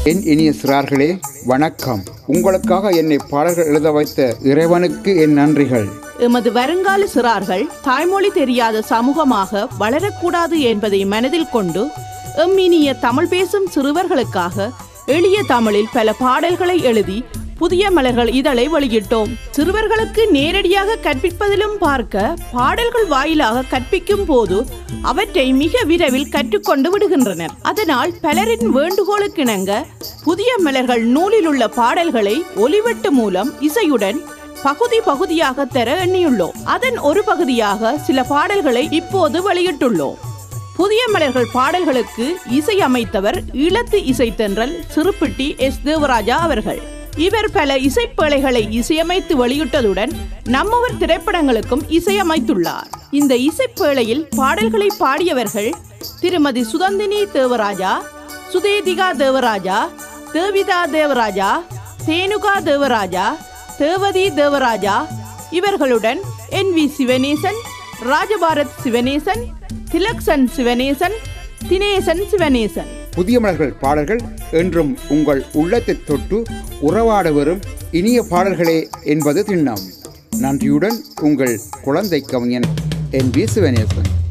என் இனிய சிறார்களே வணக்கம் உங்களுக்காக என்னை பாடல்கள் எழுத வைத்த இறைவனுக்கு என் நன்றிகள் எமது வருங்கால சிறார்கள் தாய்மொழி தெரியாத சமூகமாக வளரக்கூடாது என்பதை மனதில் கொண்டு எம் இனிய தமிழ் பேசும் சிறுவர்களுக்காக எளிய தமிழில் பல பாடல்களை எழுதி புதிய மலர்கள் இதழை வெளியிட்டோம் சிறுவர்களுக்கு நேரடியாக கற்பிப்பதிலும் பார்க்க பாடல்கள் வாயிலாக கற்பிக்கும் போது அவற்றை மிக விரைவில் கற்றுக்கொண்டு விடுகின்றனர் அதனால் பலரின் வேண்டுகோளுக்கிணங்க புதிய மலர்கள் நூலில் உள்ள பாடல்களை ஒலிவெட்டு மூலம் இசையுடன் பகுதி பகுதியாக தர எண்ணியுள்ளோம் அதன் ஒரு பகுதியாக சில பாடல்களை இப்போது வெளியிட்டுள்ளோம் புதிய மலர்கள் பாடல்களுக்கு இசை அமைத்தவர் ஈழத்து இசைத்தென்றல் சிறுப்பிட்டி எஸ் தேவராஜா அவர்கள் இவர் பல இசைப்பேழைகளை இசையமைத்து வெளியிட்டதுடன் நம்மவர் திரைப்படங்களுக்கும் இசையமைத்துள்ளார் இந்த இசைப்பேழையில் பாடல்களை பாடியவர்கள் திருமதி சுதந்தினி தேவராஜா சுதேதிகா தேவராஜா தேவிதா தேவராஜா தேனுகா தேவராஜா தேவதி தேவராஜா இவர்களுடன் என் வி சிவனேசன் ராஜபாரத் சிவனேசன் திலக்சன் சிவனேசன் தினேசன் சிவனேசன் புதிய மலர்கள் பாடல்கள் என்றும் உங்கள் உள்ளத்தை தொட்டு உறவாட வரும் இனிய பாடல்களே என்பது திண்ணம் நன்றியுடன் உங்கள் குழந்தை கவிஞன் என் வி சிவனேசன்